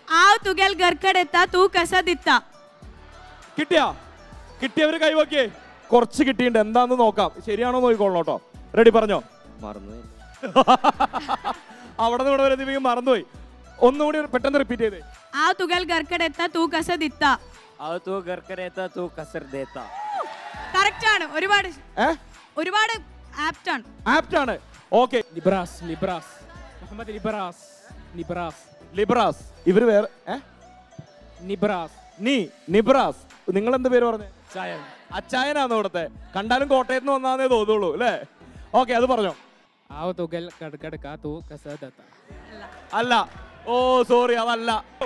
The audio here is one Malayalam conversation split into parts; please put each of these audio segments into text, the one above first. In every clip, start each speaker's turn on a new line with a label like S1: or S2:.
S1: ആവ് തുകൽ ഗർക്കടെത്ത തൂ കസ ദിത്ത
S2: കിട്ടിയാ കിട്ടിയവര് കൈവക്കിയേ കുറച്ച് കിട്ടിയിട്ടുണ്ട് എന്താന്ന് നോക്കാം ശരിയാണോ നോക്കിക്കോളണം കേട്ടോ റെഡി പറഞ്ഞോ
S3: മറന്നു
S2: അവിടെ നിന്ന് ഇവിടെ വരെ എത്തിയപ്പോൾ മറന്നുപോയി ഒന്നുകൂടി പെട്ടെന്ന് റിപ്പീറ്റ് ചെയ്തേ
S1: ആവ് തുകൽ ഗർക്കടെത്ത തൂ കസ ദിത്ത
S3: അത് തൂ ഗർക്കരേത്ത തൂ കസർ ദേത്ത
S1: കറക്റ്റ് ആണ് ഒരുപാട്
S2: ഏ
S1: ഒരുപാട് ആപ്റ്റ് ആണ്
S2: ആപ്റ്റ് ആണ് ഓക്കെ
S4: ലിബ്രാസ് ലിബ്രാസ് മുഹമ്മദ് ലിബ്രാസ് ലിബ്രാസ്
S2: ലിബ്രാസ് ഇവര് വേറെ ഏ
S4: നിബ്രാസ്
S2: നീ നിബ്രാസ് നിങ്ങൾ എന്ത് പേര് പറഞ്ഞേ
S4: ചായൻ
S2: അച്ചായനാന്ന് ഇവിടുത്തെ കണ്ടാലും കോട്ടയത്ത് നിന്ന് വന്നാന്നേ തോന്നുള്ളൂ അല്ലേ ഓക്കെ അത് പറഞ്ഞോ
S4: ആവ് തുകൽ കടക്കടക്ക തൂ കസ ദത്ത
S2: അല്ല ഓ സോറി അതല്ല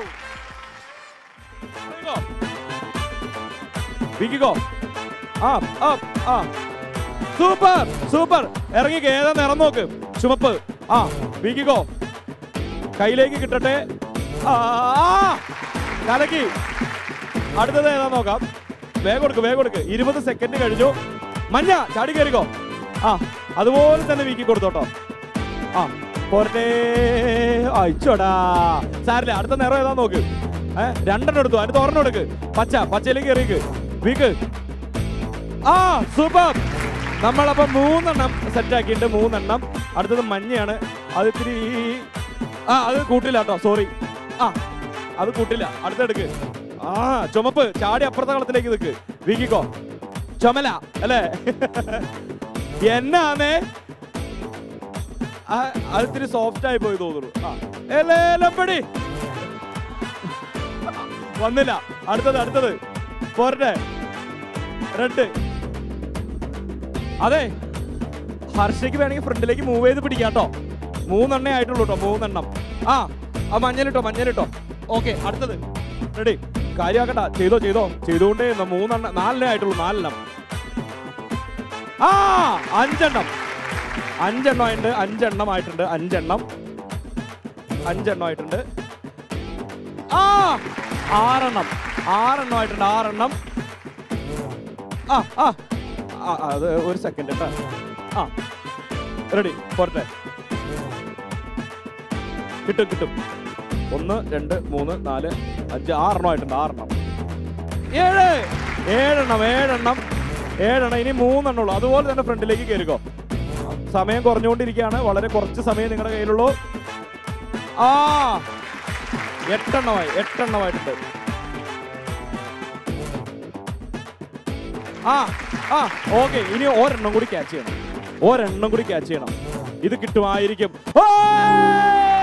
S2: വിക്കിക്കോ ആ ആ ആ സൂപ്പർ സൂപ്പർ ഇറങ്ങി ഏതാ നിറം നോക്ക് ചുമപ്പ് ആ വിക്കിക്കോ കയ്യിലേക്ക് കിട്ടട്ടെ ആ ആ, കലക്കി അടുത്തത് ഏതാ നോക്കാം വേഗം കൊടുക്ക് വേഗം കൊടുക്ക് ഇരുപത് സെക്കൻഡ് കഴിഞ്ഞു മഞ്ഞ ചാടി കയറിക്കോ ആ അതുപോലെ തന്നെ വീക്കി കൊടുത്തോട്ടോ ആ പോരട്ടെ അയച്ചോടാ സാരില്ല അടുത്ത നിറം ഏതാ നോക്ക് ഏ രണ്ടെണ്ണം എടുത്തു അതിന് ഒരെണ്ണം എടുക്ക് പച്ച പച്ചയിലേക്ക് എറിയിക്ക് വീക്ക് ആ സൂപ്പർ നമ്മളപ്പോ മൂന്നെണ്ണം സെറ്റ് ആക്കിയിട്ട് മൂന്നെണ്ണം അടുത്തത് മഞ്ഞയാണ് അത് ഇത്തിരി ആ അത് കൂട്ടില്ല കേട്ടോ സോറി ആ അത് കൂട്ടില്ല അടുത്തെടുക്ക് ആ ചുമപ്പ് ചാടി അപ്പുറത്തെ കളത്തിലേക്ക് നിൽക്ക് വീക്കിക്കോ ചുമല അല്ലേ എന്നാന്നേ ആ, അത് ഇത്തിരി സോഫ്റ്റ് ആയി പോയി തോന്നുന്നു ആ എലേലപ്പടി വന്നില്ല അടുത്തത് അടുത്തത് പോരട്ടെ റെഡ് അതെ ഹർഷയ്ക്ക് വേണമെങ്കിൽ ഫ്രണ്ടിലേക്ക് മൂവ് ചെയ്ത് പിടിക്കാം കേട്ടോ മൂന്നെണ്ണേ ആയിട്ടുള്ളൂ കേട്ടോ മൂന്നെണ്ണം ആ ആ മഞ്ഞലിട്ടോ മഞ്ഞലിട്ടോ ഓക്കെ അടുത്തത് റെഡി കാര്യമാക്കണ്ട ചെയ്തോ ചെയ്തോ ചെയ്തുകൊണ്ടേ ഇരുന്നോ. മൂന്നെണ്ണം നാലെണ്ണേ ആയിട്ടുള്ളൂ നാലെണ്ണം ആ അഞ്ചെണ്ണം അഞ്ചെണ്ണം ആയിട്ടുണ്ട് അഞ്ചെണ്ണം ആയിട്ടുണ്ട് അഞ്ചെണ്ണം അഞ്ചെണ്ണം ആയിട്ടുണ്ട് ആ ആറെണ്ണം ആറെണ്ണം ആയിട്ടുണ്ട് ആറെണ്ണം ആ ആ ആ, അത് ഒരു സെക്കൻഡ് കേട്ടോ ആ റെഡി പോരട്ടെ കിട്ടും കിട്ടും ഒന്ന് രണ്ട് മൂന്ന് നാല് അഞ്ച് ആറെണ്ണം ആയിട്ടുണ്ട് ആറെണ്ണം ഏഴ് ഏഴെണ്ണം ഏഴെണ്ണം ഏഴെണ്ണം ഇനി മൂന്നെണ്ണം ഉള്ളൂ അതുപോലെ തന്നെ ഫ്രണ്ടിലേക്ക് കയറിക്കോ സമയം കുറഞ്ഞുകൊണ്ടിരിക്കുകയാണ് വളരെ കുറച്ച് സമയം നിങ്ങളുടെ കയ്യിലുള്ളൂ ആ എട്ടെണ്ണമായി എട്ടെണ്ണമായിട്ടുണ്ട് ആ ആ ഓക്കെ ഇനി ഒരെണ്ണം കൂടി ക്യാച്ച് ചെയ്യണം ഒരെണ്ണം കൂടി ക്യാച്ച് ചെയ്യണം ഇത് കിട്ടുമായിരിക്കും ഓ!